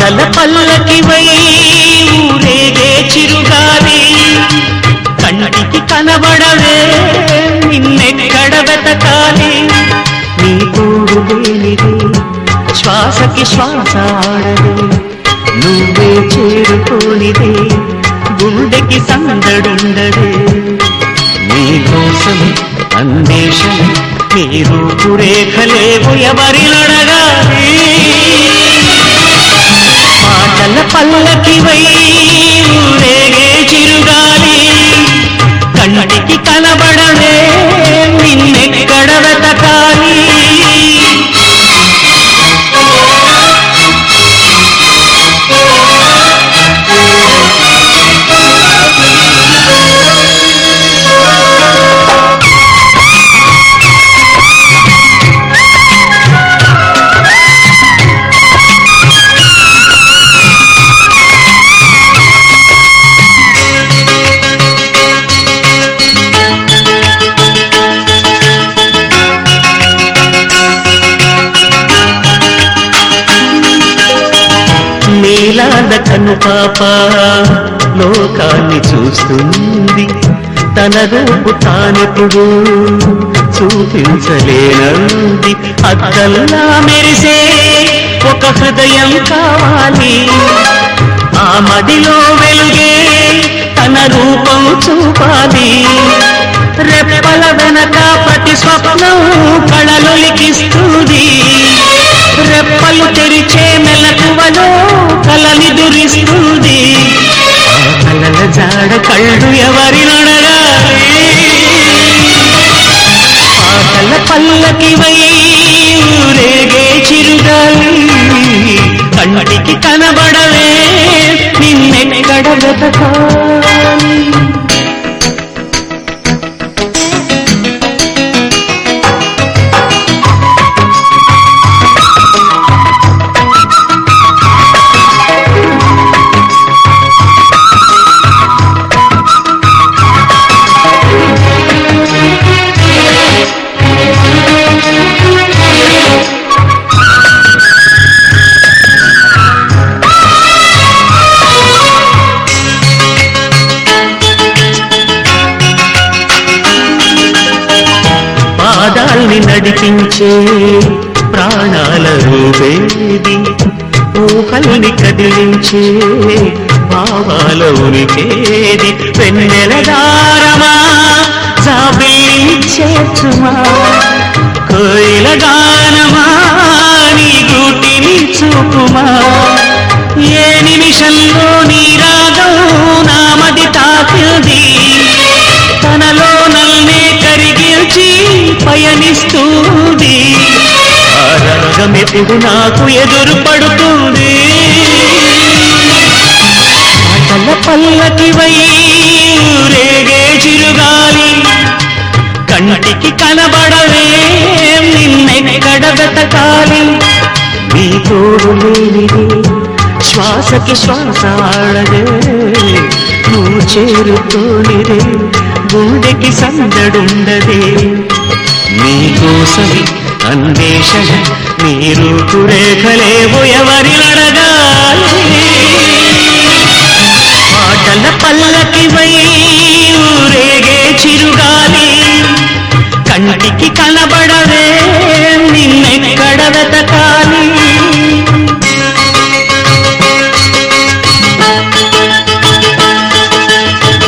మాటల పల్లకివై ఊరేగే చిరుగాలి కంటికి కనబడవే నిన్నెక్కడ వెతకాలి నీ తోడు లేనిదే శ్వాసకి శ్వాస ఆడదే నువ్వే చేరుకోనిదే గుండెకి సందడుండదే నీ కోసం అన్వేషణ నీ రూపురేఖలేవు ఎవరి నడగాలి మాటల పల్లకివై ఊరేగే చిరుగాలి కన్నడికి కనబడవే నిన్నెక్కడ వెతకాలి నీలాద కను పాప లోకాన్ని చూస్తుంది తన రూపు తానెప్పుడు చూపించలేనంది అద్దల్లా మెరిసే ఒక హృదయం కావాలి ఆ మదిలో వెలుగే తన రూపం చూపాలి రెప్పల వెనక ప్రతి స్వప్నం కళలొలికిస్తుంది రెప్పలు తెరిచే మెలకువలో కలని దురిస్తుంది ఆ కలల జాడ కళ్ళు ఎవరి నడగాలి పాటల పల్లకి రేగే చిరుగాలి కంటికి కనబడవే నిన్నెక్కడ వెతకాలి పాదాల్ని నడిపించే ప్రాణాల రూపేది ఊహల్ని కదిలించే భావాల ఉనికేది వెన్నెల దారమా జాబిలించేచుమా కోయిల గానమా నీ గూటిని చూపుమా ఏ నిమిషంలో నీ రాగం నామది తాకింది తనలో నల్నే కరిగిల్చి పయనిస్తుంది ఆ రాగమెప్పుడు నాకు ఎదురు పడుతుంది పాటల పల్లకివై రేగే చిరుగాలి కంటికి కనబడవే నిన్నెక్కడ వెతకాలి నీ తోడు లేనిది శ్వాసకి శ్వాస ఆడదే నువ్వు చేరుకోనిదే గుండెకి సందడుండదే నీ కోసమి అన్వేషణ నీ రూపురేఖలేవు ఎవరి అడగాలి